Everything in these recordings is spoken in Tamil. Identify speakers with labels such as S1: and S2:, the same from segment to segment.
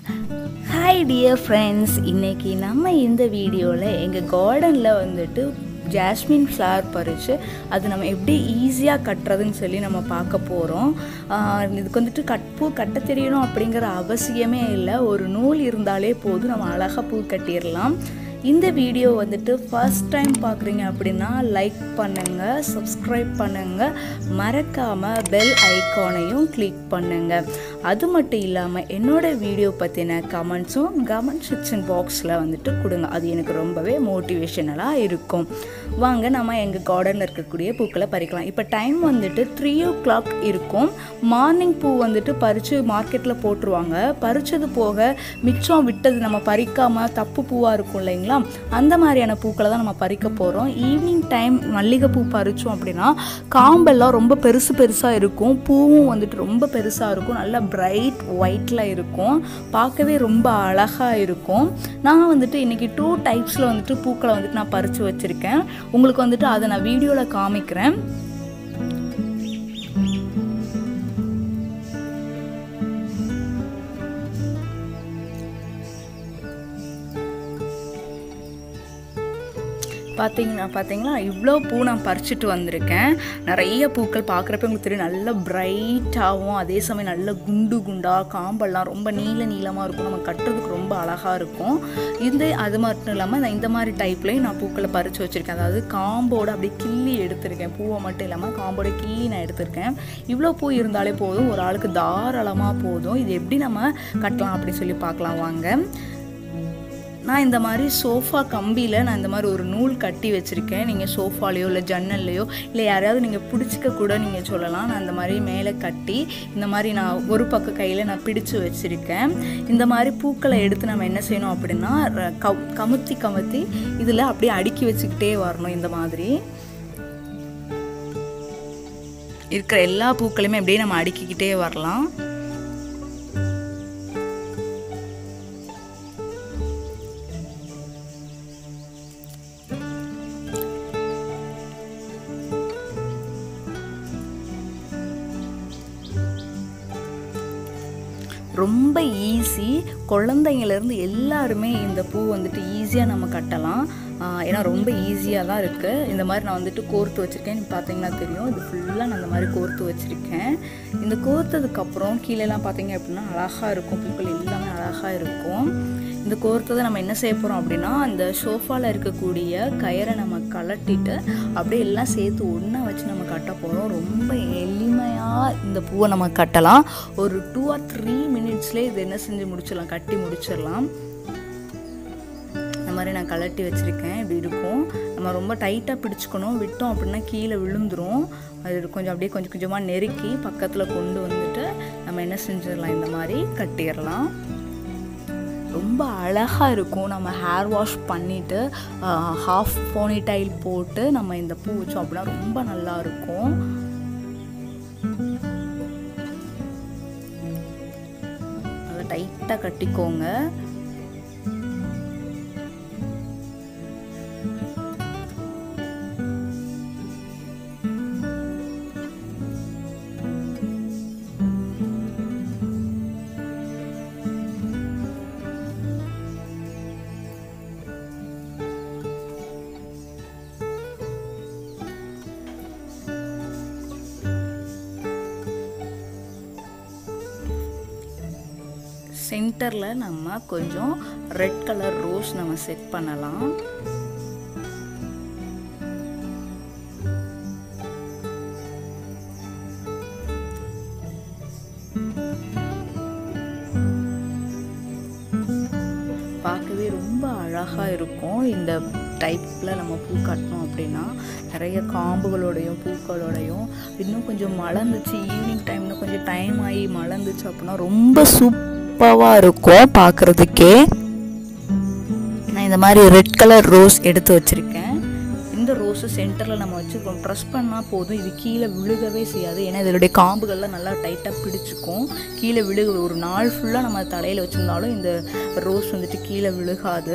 S1: ஹாய் டியர் ஃப்ரெண்ட்ஸ் இன்றைக்கி நம்ம இந்த வீடியோவில் எங்கள் கார்டனில் வந்துட்டு ஜாஸ்மின் ஃப்ளவர் பறித்து அது நம்ம எப்படி ஈஸியாக கட்டுறதுன்னு சொல்லி நம்ம பார்க்க போகிறோம் இதுக்கு வந்துட்டு கட் பூ கட்ட தெரியணும் அப்படிங்கிற அவசியமே இல்லை ஒரு நூல் இருந்தாலே போதும் நம்ம அழகாக பூ கட்டிடலாம் இந்த வீடியோ வந்துட்டு ஃபர்ஸ்ட் டைம் பார்க்குறீங்க அப்படின்னா லைக் பண்ணுங்கள் சப்ஸ்கிரைப் பண்ணுங்கள் மறக்காமல் பெல் ஐக்கானையும் கிளிக் பண்ணுங்கள் அது மட்டும் இல்லாமல் என்னோடய வீடியோ பற்றின கமெண்ட்ஸும் கமெண்ட் செக்ஷன் பாக்ஸில் வந்துட்டு கொடுங்க அது எனக்கு ரொம்பவே மோட்டிவேஷனலாக இருக்கும் வாங்க நம்ம எங்கள் கார்டனில் இருக்கக்கூடிய பூக்களை பறிக்கலாம் இப்போ டைம் வந்துட்டு த்ரீ ஓ கிளாக் இருக்கும் மார்னிங் பூ வந்துட்டு பறித்து மார்க்கெட்டில் போட்டுருவாங்க பறித்தது போக மிச்சம் விட்டது நம்ம பறிக்காமல் தப்பு பூவாக இருக்கும் இல்லைங்களா அந்த மாதிரியான பூக்களை தான் நம்ம பறிக்க போகிறோம் ஈவினிங் டைம் மல்லிகைப்பூ பறித்தோம் அப்படின்னா காம்பெல்லாம் ரொம்ப பெருசு பெருசாக இருக்கும் பூவும் வந்துட்டு ரொம்ப பெருசாக இருக்கும் நல்லா பிரைட் ஒயிட்டில் இருக்கும் பார்க்கவே ரொம்ப அழகாக இருக்கும் நான் வந்துட்டு இன்றைக்கி டூ டைப்ஸில் வந்துட்டு பூக்களை வந்துட்டு நான் பறித்து வச்சுருக்கேன் உங்களுக்கு வந்துட்டு அதை நான் வீடியோவில் காமிக்கிறேன் பார்த்தீங்கன்னா பார்த்தீங்களா இவ்வளோ பூ நான் பறிச்சுட்டு வந்திருக்கேன் நிறைய பூக்கள் பார்க்குறப்ப உங்களுக்கு தெரியும் நல்ல பிரைட்டாகவும் அதே சமயம் நல்ல குண்டு குண்டாக காம்பெல்லாம் ரொம்ப நீள நீளமாக இருக்கும் நம்ம கட்டுறதுக்கு ரொம்ப அழகாக இருக்கும் இந்த அது மட்டும் இல்லாமல் நான் இந்த மாதிரி டைப்லேயும் நான் பூக்களை பறித்து வச்சுருக்கேன் அதாவது காம்போட அப்படியே கிள்ளி எடுத்திருக்கேன் பூவை மட்டும் இல்லாமல் காம்போட கிள்ளி நான் எடுத்திருக்கேன் இவ்வளோ பூ இருந்தாலே போதும் ஒரு ஆளுக்கு தாராளமாக போதும் இது எப்படி நம்ம கட்டலாம் அப்படின்னு சொல்லி பார்க்கலாம் வாங்க நான் இந்த மாதிரி சோஃபா கம்பியில் நான் இந்த மாதிரி ஒரு நூல் கட்டி வச்சுருக்கேன் நீங்கள் சோஃபாலேயோ இல்லை ஜன்னல்லையோ இல்லை யாரையாவது நீங்கள் பிடிச்சிக்க கூட நீங்கள் சொல்லலாம் நான் இந்த மாதிரி மேலே கட்டி இந்த மாதிரி நான் ஒரு பக்க கையில் நான் பிடிச்சு வச்சுருக்கேன் இந்த மாதிரி பூக்களை எடுத்து நம்ம என்ன செய்யணும் அப்படின்னா க கமுத்தி கமுத்தி இதில் அப்படியே அடுக்கி வச்சுக்கிட்டே வரணும் இந்த மாதிரி இருக்கிற எல்லா பூக்களையுமே அப்படியே நம்ம அடுக்கிக்கிட்டே வரலாம் ரொம்ப ஈஸி குழந்தைங்கலேருந்து எல்லாருமே இந்த பூ வந்துட்டு ஈஸியாக நம்ம கட்டலாம் ஏன்னா ரொம்ப ஈஸியாக தான் இருக்குது இந்த மாதிரி நான் வந்துட்டு கோர்த்து வச்சுருக்கேன் நீங்கள் பார்த்தீங்கன்னா தெரியும் இது ஃபுல்லாக நான் இந்த மாதிரி கோர்த்து வச்சுருக்கேன் இந்த கோர்த்ததுக்கப்புறம் கீழேலாம் பார்த்தீங்க அப்படின்னா அழகாக இருக்கும் பூக்கள் எல்லாமே அழகாக இருக்கும் இந்த கோர்த்ததை நம்ம என்ன செய்ய போகிறோம் அப்படின்னா இந்த சோஃபாவில் இருக்கக்கூடிய கயரை நம்ம கலட்டிட்டு அப்படியே எல்லாம் சேர்த்து ஒன்றா வச்சு நம்ம கட்ட போகிறோம் ரொம்ப எளிமையாக இந்த பூவை நம்ம கட்டலாம் ஒரு டூ ஆர் த்ரீ மினிட்ஸ்லேயே இது என்ன செஞ்சு முடிச்சிடலாம் கட்டி முடிச்சிடலாம் இந்த மாதிரி நான் கலட்டி வச்சுருக்கேன் இப்படி இருக்கும் நம்ம ரொம்ப டைட்டாக பிடிச்சிக்கணும் விட்டோம் அப்படின்னா கீழே விழுந்துரும் அது கொஞ்சம் அப்படியே கொஞ்சம் கொஞ்சமாக நெருக்கி பக்கத்தில் கொண்டு வந்துட்டு நம்ம என்ன செஞ்சிடலாம் இந்த மாதிரி கட்டிடலாம் ரொம்ப அழகாக இருக்கும் நம்ம ஹேர் வாஷ் பண்ணிவிட்டு ஹாஃப் போனி டைல் போட்டு நம்ம இந்த பூ வச்சோம் அப்படின்னா ரொம்ப நல்லா இருக்கும் அதை டைட்டாக கட்டிக்கோங்க சென்டரில் நம்ம கொஞ்சம் ரெட் கலர் ரோஸ் நம்ம செட் பண்ணலாம் பார்க்கவே ரொம்ப அழகாக இருக்கும் இந்த டைப்பில் நம்ம பூ கட்டினோம் அப்படின்னா நிறைய காம்புகளோடையும் பூக்களோடையும் இன்னும் கொஞ்சம் மலர்ந்துச்சு ஈவினிங் டைமில் கொஞ்சம் டைம் ஆகி மலர்ந்துச்சு அப்படின்னா ரொம்ப சூப்பராக இருக்கும் பார்க்குறதுக்கே நான் இந்த மாதிரி ரெட் கலர் ரோஸ் எடுத்து வச்சுருக்கேன் இந்த ரோஸு சென்டரில் நம்ம வச்சுருக்கோம் ப்ரெஸ் பண்ணால் போதும் இது கீழே விழுகவே செய்யாது ஏன்னா இதனுடைய காம்புகள்லாம் நல்லா டைட்டாக பிடிச்சிக்கும் கீழே விழுக ஒரு நாள் ஃபுல்லாக நம்ம தலையில் வச்சுருந்தாலும் இந்த ரோஸ் வந்துட்டு கீழே விழுகாது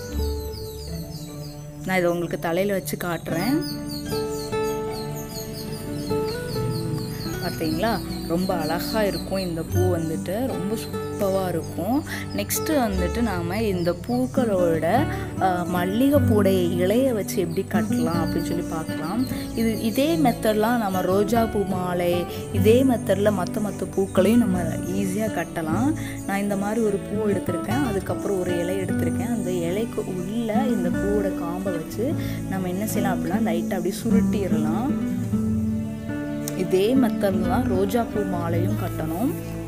S1: நான் இதை உங்களுக்கு தலையில் வச்சு காட்டுறேன் பார்த்தீங்களா ரொம்ப அழகாக இருக்கும் இந்த பூ வந்துட்டு ரொம்ப சூப்பராக இருக்கும் நெக்ஸ்ட்டு வந்துட்டு நாம் இந்த பூக்களோட ஆஹ், மல்லிகைப்பூடைய இலையை வச்சு எப்படி கட்டலாம் அப்படின்னு சொல்லி பார்க்கலாம் இது இதே மெத்தட்லாம் நம்ம ரோஜா பூ மாலை இதே மெத்தடில் மற்ற மற்ற பூக்களையும் நம்ம ஈஸியாக கட்டலாம் நான் இந்த மாதிரி ஒரு பூ எடுத்திருக்கேன் அதுக்கப்புறம் ஒரு இலை எடுத்திருக்கேன் அந்த இலைக்கு உள்ள இந்த பூவோட காம்பை வச்சு நம்ம என்ன செய்யலாம் அப்படின்னா லைட்டாக அப்படியே சுருட்டிடலாம் இதே மெத்தடில் தான் ரோஜா பூ மாலையும் கட்டணும்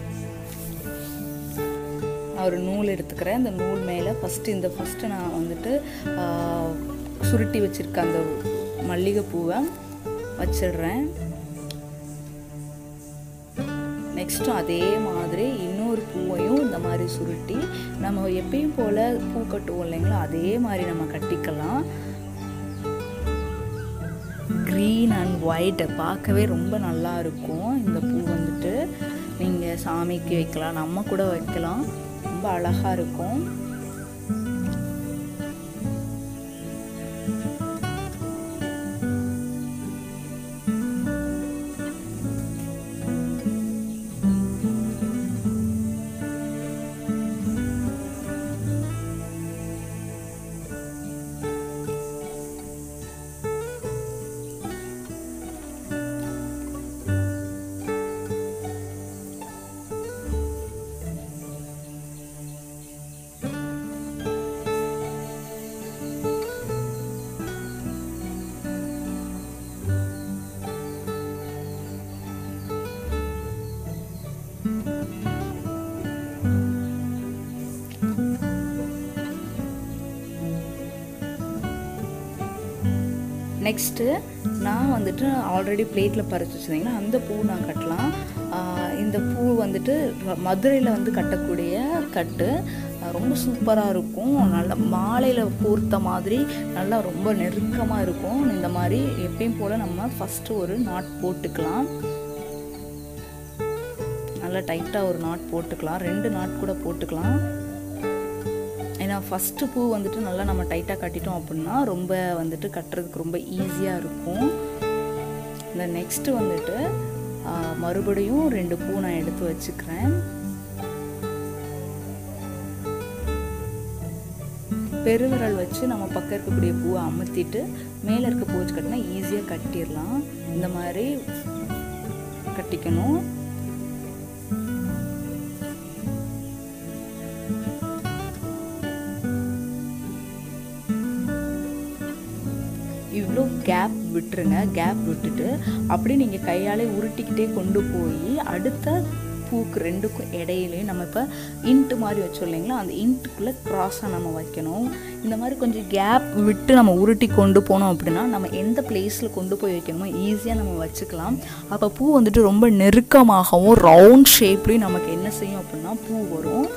S1: நான் ஒரு நூல் எடுத்துக்கிறேன் அந்த நூல் மேலே ஃபஸ்ட்டு இந்த ஃபஸ்ட்டு நான் வந்துட்டு ஆஹ், சுருட்டி வச்சுருக்க அந்த மல்லிகைப்பூவை வச்சிடுறேன் நெக்ஸ்ட்டும் அதே மாதிரி இன்னொரு பூவையும் இந்த மாதிரி சுருட்டி நம்ம எப்பயும் போல் பூ கட்டுவோம் இல்லைங்களா அதே மாதிரி நம்ம கட்டிக்கலாம் க்ரீன் அண்ட் ஒயிட் பார்க்கவே ரொம்ப நல்லா இருக்கும் இந்த பூ வந்துட்டு நீங்கள் சாமிக்கு வைக்கலாம் நம்ம கூட வைக்கலாம் ரொம்ப அழகாக இருக்கும் நெக்ஸ்ட்டு நான் வந்துட்டு ஆல்ரெடி பிளேட்டில் பறிச்சு வச்சுருந்தீங்கன்னா அந்த பூ நான் கட்டலாம் ஆஹ் இந்த பூ வந்துட்டு மதுரையில் வந்து கட்டக்கூடிய கட்டு ஆஹ் ரொம்ப சூப்பராக இருக்கும் நல்லா மாலையில் பூர்த்த மாதிரி நல்லா ரொம்ப நெருக்கமாக இருக்கும் இந்த மாதிரி எப்பயும் போல் நம்ம ஃபஸ்ட்டு ஒரு நாட் போட்டுக்கலாம் நல்லா டைட்டாக ஒரு நாட் போட்டுக்கலாம் ரெண்டு நாட் கூட போட்டுக்கலாம் ஏன்னா ஃபஸ்ட்டு பூ வந்துட்டு நல்லா நம்ம டைட்டாக கட்டிட்டோம் அப்படின்னா ரொம்ப வந்துட்டு கட்டுறதுக்கு ரொம்ப ஈஸியாக இருக்கும் இந்த நெக்ஸ்ட்டு வந்துட்டு ஆ, மறுபடியும் ரெண்டு பூ நான் எடுத்து வச்சுக்கிறேன் பெருவிரல் வச்சு நம்ம பக்கம் இருக்கக்கூடிய பூவை அமுத்திட்டு மேலே இருக்க பூ வச்சு கட்டினா ஈஸியாக கட்டிடலாம் இந்த மாதிரி கட்டிக்கணும் இவ்வளோ கேப் விட்டுருங்க கேப் விட்டுட்டு அப்படியே நீங்கள் கையாலே உருட்டிக்கிட்டே கொண்டு போய் அடுத்த பூக்கு ரெண்டுக்கும் இடையிலையும் நம்ம இப்போ இன்ட்டு மாதிரி வச்சோம் இல்லைங்களா அந்த இன்ட்டுக்குள்ளே க்ராஸாக நம்ம வைக்கணும் இந்த மாதிரி கொஞ்சம் கேப் விட்டு நம்ம உருட்டி கொண்டு போனோம் அப்படின்னா நம்ம எந்த பிளேஸில் கொண்டு போய் வைக்கணுமோ ஈஸியாக நம்ம வச்சுக்கலாம் அப்போ பூ வந்துட்டு ரொம்ப நெருக்கமாகவும் ரவுண்ட் ஷேப்லேயும் நமக்கு என்ன செய்யும் அப்படின்னா பூ வரும்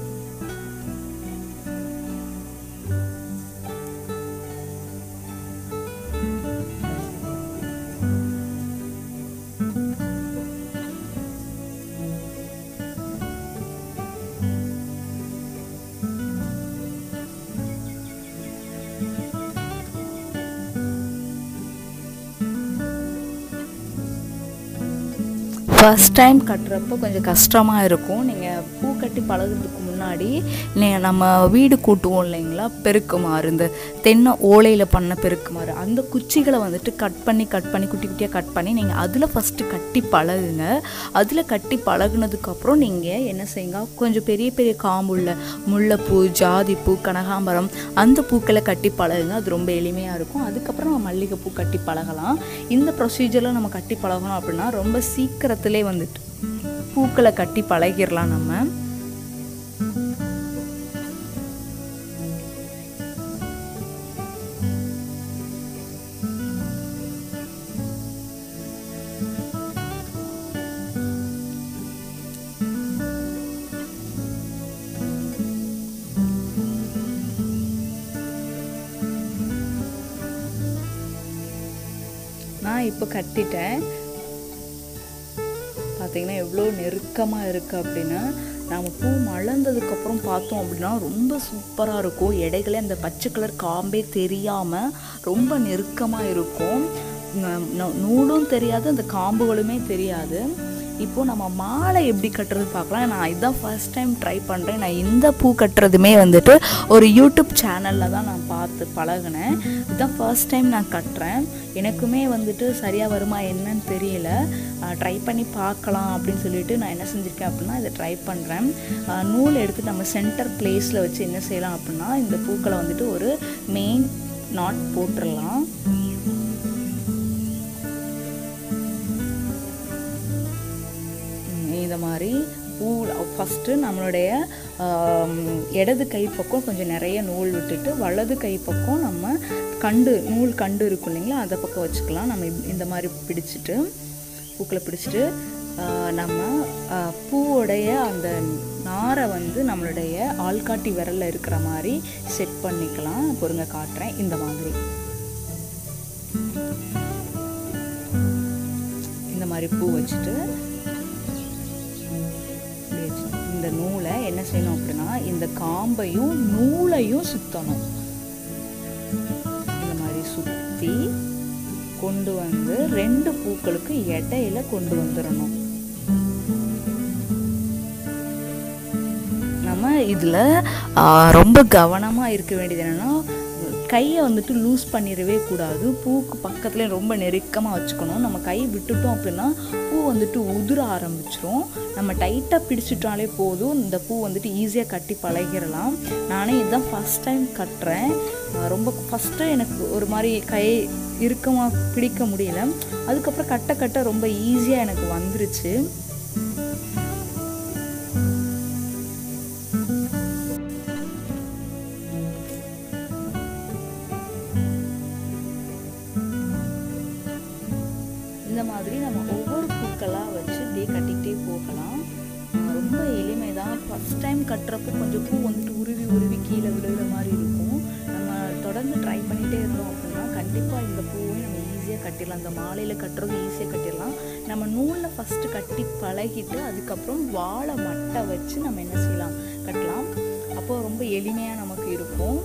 S1: ஃபர்ஸ்ட் டைம் கட்டுறப்போ கொஞ்சம் கஷ்டமாக இருக்கும் நீங்கள் பூ கட்டி பழகுறதுக்கு முன்னாடி நீங்கள் நம்ம வீடு கூட்டுவோம் இல்லைங்களா பெருக்குமாறு இந்த தென்னை ஓலையில் பண்ண பெருக்குமாறு அந்த குச்சிகளை வந்துட்டு கட் பண்ணி கட் பண்ணி குட்டி குட்டியாக கட் பண்ணி நீங்கள் அதில் ஃபஸ்ட்டு கட்டி பழகுங்க அதில் கட்டி பழகுனதுக்கப்புறம் நீங்கள் என்ன செய்யுங்க கொஞ்சம் பெரிய பெரிய காம்புள்ள முல்லைப்பூ ஜாதிப்பூ கனகாம்பரம் அந்த பூக்களை கட்டி பழகுங்க அது ரொம்ப எளிமையாக இருக்கும் அதுக்கப்புறம் நம்ம மல்லிகைப்பூ கட்டி பழகலாம் இந்த ப்ரொசீஜரில் நம்ம கட்டி பழகணும் அப்படின்னா ரொம்ப சீக்கிரத்திலே வந்துட்டு பூக்களை கட்டி பழகிடலாம் நம்ம நான் இப்போ கட்டிட்டேன் பார்த்தீங்கன்னா எவ்வளோ நெருக்கமாக இருக்குது அப்படின்னா நம்ம பூ மலர்ந்ததுக்கப்புறம் பார்த்தோம் அப்படின்னா ரொம்ப சூப்பராக இருக்கும் இடைகளே அந்த பச்சை கலர் காம்பே தெரியாமல் ரொம்ப நெருக்கமாக இருக்கும் ந- ந- நூலும் தெரியாது அந்த காம்புகளுமே தெரியாது இப்போ நம்ம மாலை எப்படி கட்டுறது பார்க்கலாம் நான் இதுதான் ஃபர்ஸ்ட் டைம் ட்ரை பண்ணுறேன் நான் இந்த பூ கட்டுறதுமே வந்துட்டு ஒரு யூடியூப் சேனலில் தான் நான் பார்த்து பழகினேன் இதுதான் ஃபர்ஸ்ட் டைம் நான் கட்டுறேன் எனக்குமே வந்துட்டு சரியாக வருமா என்னன்னு தெரியல ட்ரை பண்ணி பார்க்கலாம் அப்படின்னு சொல்லிட்டு நான் என்ன செஞ்சுருக்கேன் அப்படின்னா இதை ட்ரை பண்ணுறேன் நூல் எடுத்து நம்ம சென்டர் பிளேஸில் வச்சு என்ன செய்யலாம் அப்படின்னா இந்த பூக்களை வந்துட்டு ஒரு மெயின் நாட் போட்டுடலாம் ம், இந்த மாதிரி பூ ஃபஸ்ட்டு நம்மளுடைய ஆம், இடது கை பக்கம் கொஞ்சம் நிறைய நூல் விட்டுட்டு வலது கை பக்கம் நம்ம கண்டு நூல் கண்டு இருக்கும் இல்லைங்களா அதை பக்கம் வச்சுக்கலாம் நம்ம இப்- இந்த மாதிரி பிடிச்சிட்டு பூக்களை பிடிச்சிட்டு ஆ, நம்ம ஆ, பூவோடைய அந்த நாரை வந்து நம்மளுடைய ஆள்காட்டி விரலில் இருக்கிற மாதிரி செட் பண்ணிக்கலாம் பொறுங்க காட்டுறேன் இந்த மாதிரி இந்த மாதிரி பூ வச்சுட்டு இப்படி வச்சு இந்த நூலை என்ன செய்யணும் அப்படின்னா இந்த காம்பையும் நூலையும் சுத்தணும் இந்த மாதிரி சுற்றி கொண்டு வந்து ரெண்டு பூக்களுக்கு இடையில கொண்டு வந்துடணும் நம்ம இதில் ரொம்ப கவனமாக இருக்க வேண்டியது என்னென்னா கையை வந்துட்டு லூஸ் பண்ணிடவே கூடாது பூக்கு பக்கத்தில் ரொம்ப நெருக்கமாக வச்சுக்கணும் நம்ம கை விட்டுட்டோம் அப்படின்னா பூ வந்துட்டு உதிர ஆரம்பிச்சிரும் நம்ம டைட்டாக பிடிச்சிட்டாலே போதும் இந்த பூ வந்துட்டு ஈஸியாக கட்டி பழகிடலாம் நானே இதுதான் ஃபஸ்ட் டைம் கட்டுறேன் அஹ் ரொம்ப ஃபஸ்ட்டு எனக்கு ஒரு மாதிரி கை இறுக்கமாக பிடிக்க முடியல அதுக்கப்புறம் கட்ட கட்ட ரொம்ப ஈஸியாக எனக்கு வந்துருச்சு இந்த மாதிரி நம்ம ஒவ்வொரு பூக்களாக வச்சு இப்படியே கட்டிக்கிட்டே போகலாம் ஆஹ் ரொம்ப எளிமை தான் ஃபஸ்ட் டைம் கட்டுறப்போ கொஞ்சம் பூ வந்துட்டு உருவி உருவி கீழே விழுகிற மாதிரி இருக்கும் நம்ம தொடர்ந்து ட்ரை பண்ணிகிட்டே இருந்தோம் அப்படின்னா கண்டிப்பாக இந்த பூவையும் நம்ம ஈஸியாக கட்டிடலாம் இந்த மாலையில் கட்டுறது ஈஸியாக கட்டிடலாம் நம்ம நூலில் ஃபஸ்ட்டு கட்டி பழகிட்டு அதுக்கப்புறம் வாழை மட்டை வச்சு நம்ம என்ன செய்யலாம் கட்டலாம் அப்போ ரொம்ப எளிமையாக நமக்கு இருக்கும்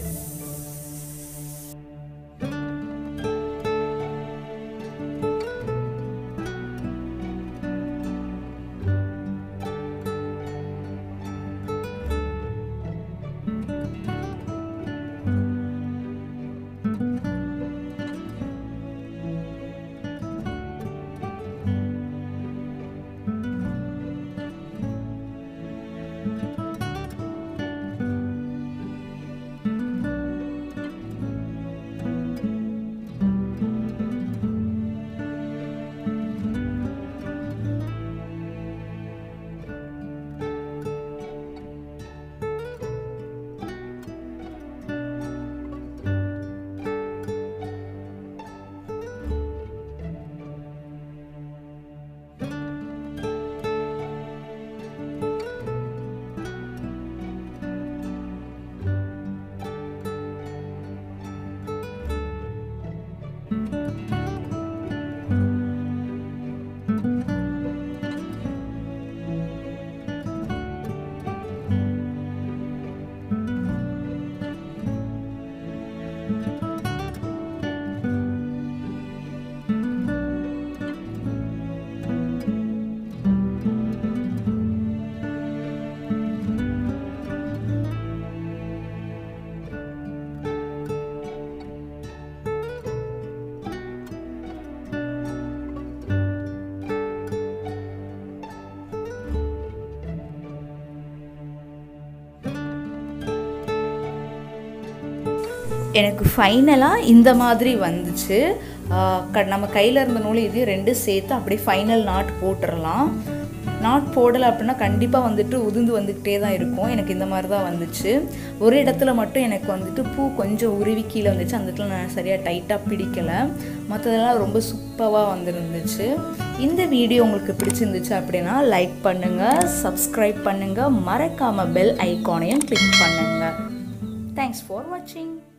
S1: எனக்கு ஃபைனலாக இந்த மாதிரி வந்துச்சு ஆஹ் க- நம்ம கையில் இருந்த நூல் இதையும் ரெண்டும் சேர்த்து அப்படியே ஃபைனல் நாட் போட்டுடலாம் நாட் போடலை அப்படின்னா கண்டிப்பாக வந்துட்டு உதிர்ந்து வந்துக்கிட்டே தான் இருக்கும் எனக்கு இந்த மாதிரி தான் வந்துச்சு ஒரு இடத்துல மட்டும் எனக்கு வந்துட்டு பூ கொஞ்சம் உருவி கீழே வந்துச்சு அந்த இடத்துல நான் சரியாக டைட்டாக பிடிக்கலை மற்றதெல்லாம் ரொம்ப சூப்பராக வந்துருந்துச்சு இந்த வீடியோ உங்களுக்கு பிடிச்சிருந்துச்சு அப்படின்னா லைக் பண்ணுங்கள் சப்ஸ்கிரைப் பண்ணுங்கள் மறக்காமல் பெல் ஐக்கானையும் கிளிக் பண்ணுங்கள் தேங்க்ஸ் ஃபார் வாட்சிங்